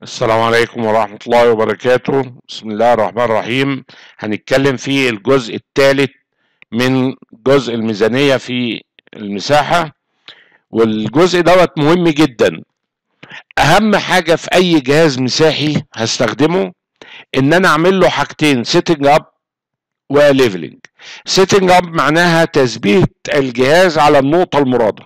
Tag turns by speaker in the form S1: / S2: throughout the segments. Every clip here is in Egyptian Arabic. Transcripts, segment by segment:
S1: السلام عليكم ورحمة الله وبركاته بسم الله الرحمن الرحيم هنتكلم في الجزء الثالث من جزء الميزانية في المساحة والجزء دوت مهم جدا أهم حاجة في أي جهاز مساحي هستخدمه إن أنا أعمل له حاجتين سيتنج أب وليفلنج سيتنج أب معناها تثبيت الجهاز على النقطة المرادة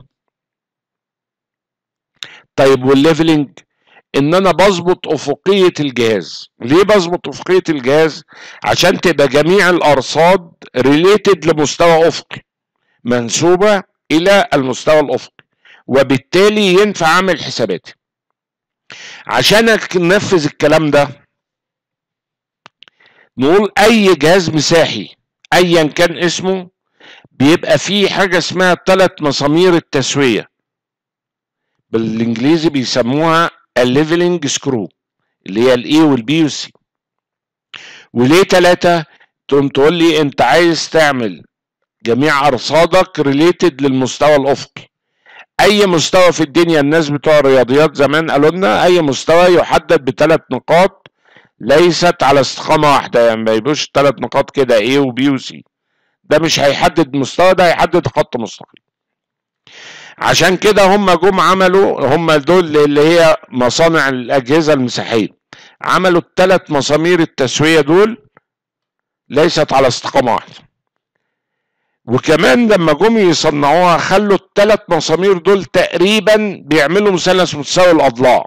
S1: طيب والليفلنج ان انا بظبط افقيه الجهاز ليه بظبط افقيه الجهاز عشان تبقى جميع الارصاد ريليتد لمستوى افقي منسوبه الى المستوى الافقي وبالتالي ينفع اعمل حساباتي عشان انفذ الكلام ده نقول اي جهاز مساحي ايا كان اسمه بيبقى فيه حاجه اسمها ثلاث مسامير التسويه بالانجليزي بيسموها الليفلنج سكرو اللي هي الاي والبي والسي وليه ثلاثة تقوم تقول لي انت عايز تعمل جميع ارصادك ريليتد للمستوى الافقي اي مستوى في الدنيا الناس بتوع الرياضيات زمان قالوا لنا اي مستوى يحدد بثلاث نقاط ليست على استقامة واحدة يعني ما يبقوش ثلاث نقاط كده A وبي وسي ده مش هيحدد مستوى ده هيحدد خط مستقيم عشان كده هم جم عملوا هم دول اللي هي مصانع الاجهزه المساحيه عملوا الثلاث مسامير التسويه دول ليست على استقامه واحده وكمان لما جم يصنعوها خلوا الثلاث مسامير دول تقريبا بيعملوا مثلث متساوي الاضلاع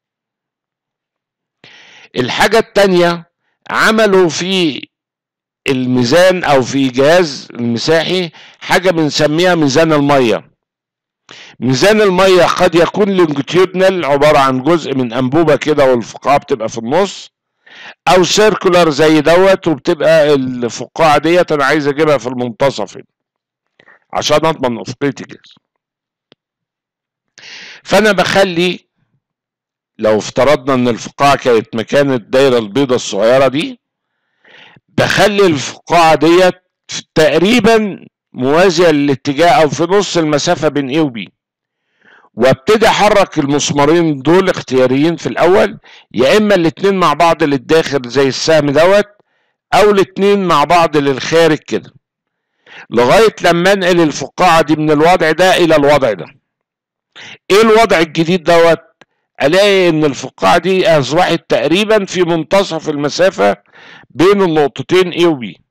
S1: الحاجه الثانيه عملوا في الميزان او في جهاز المساحي حاجه بنسميها ميزان الميه ميزان الميه قد يكون لونجيتيودنال عباره عن جزء من انبوبه كده والفقاعه بتبقى في النص او سيركولار زي دوت وبتبقى الفقاعه ديت انا عايز اجيبها في المنتصف هنا عشان اضمن افقيه الجهاز فانا بخلي لو افترضنا ان الفقاعه كانت مكان الدايره البيضاء الصغيره دي بخلي الفقاعه ديت تقريبا موازيه للاتجاه او في نص المسافه بين A و B وابتدي احرك المسمارين دول اختياريين في الاول يا اما الاتنين مع بعض للداخل زي السهم دوت او الاتنين مع بعض للخارج كده لغايه لما انقل الفقاعه دي من الوضع ده الى الوضع ده ايه الوضع الجديد دوت الاقي ان الفقاعه دي اصبحت تقريبا في منتصف المسافه بين النقطتين A و B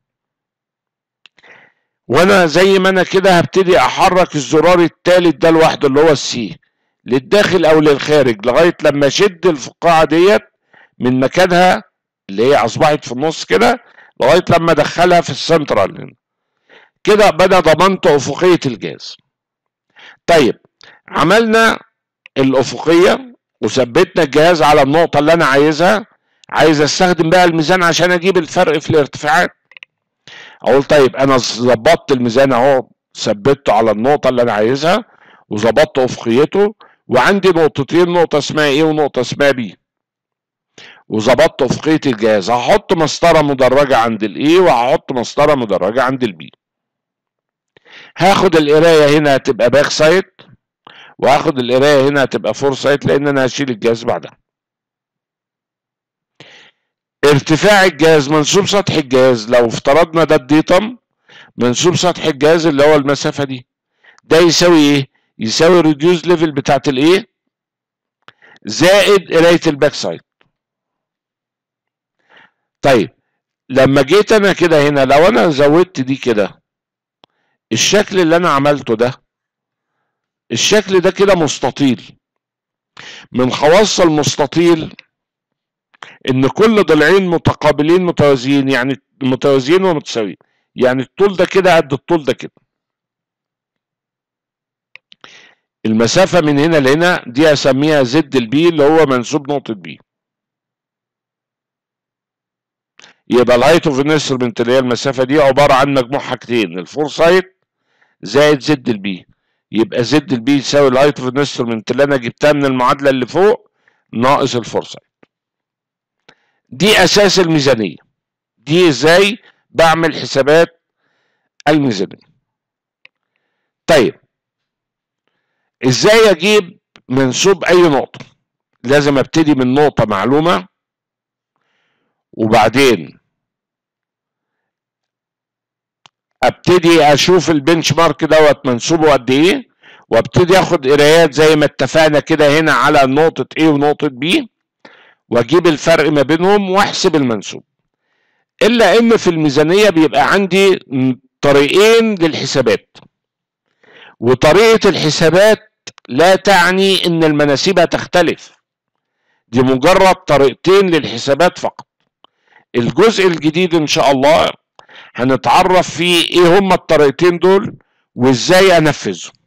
S1: وانا زي ما انا كده هبتدي احرك الزرار الثالث ده لوحده اللي هو السي للداخل او للخارج لغايه لما اشد الفقاعه ديت من مكانها اللي هي اصبحت في النص كده لغايه لما ادخلها في السنترال هنا كده بدا ضمنت افقيه الجهاز طيب عملنا الافقيه وثبتنا الجهاز على النقطه اللي انا عايزها عايز استخدم بقى الميزان عشان اجيب الفرق في الارتفاعات اقول طيب انا ظبطت الميزان اهو ثبته على النقطه اللي انا عايزها وظبطت افقيته وعندي نقطتين نقطه اسمها ايه ونقطه اسمها بي وظبطت افقيه الجهاز هحط مسطره مدرجه عند الاي وهحط مسطره مدرجه عند البي هاخد القرايه هنا هتبقى باك سايت وهاخد القرايه هنا هتبقى فور سايت لان انا هشيل الجهاز بعدها ارتفاع الجهاز منسوب سطح الجهاز لو افترضنا ده الديتم منسوب سطح الجهاز اللي هو المسافة دي ده يساوي ايه؟ يساوي الريديوز ليفل بتاعت الايه؟ زائد قراية الباك سايد طيب لما جيت انا كده هنا لو انا زودت دي كده الشكل اللي انا عملته ده الشكل ده كده مستطيل من خواص المستطيل ان كل ضلعين متقابلين متوازيين يعني متوازيين ومتساويين يعني الطول ده كده قد الطول ده كده المسافة من هنا لهنا دي اسميها زد البي اللي هو منسوب نقطة بي يبقى الهايت اوف انسترومنت اللي هي المسافة دي عبارة عن مجموع حاجتين الفور سايت زائد زد البي يبقى زد البي يساوي الهايت اوف انسترومنت اللي انا جبتها من المعادلة اللي فوق ناقص الفور سايت دي اساس الميزانيه دي ازاي بعمل حسابات الميزانيه طيب ازاي اجيب منسوب اي نقطه لازم ابتدي من نقطة معلومة وبعدين ابتدي اشوف البنش مارك دوت منسوبه قد ايه وابتدي اخد قرايات زي ما اتفقنا كده هنا على نقطة A ونقطة B واجيب الفرق ما بينهم واحسب المنسوب الا ان في الميزانية بيبقى عندي طريقين للحسابات وطريقة الحسابات لا تعني ان المناسيب هتختلف دي مجرد طريقتين للحسابات فقط الجزء الجديد ان شاء الله هنتعرف فيه ايه هما الطريقتين دول وازاي انفذهم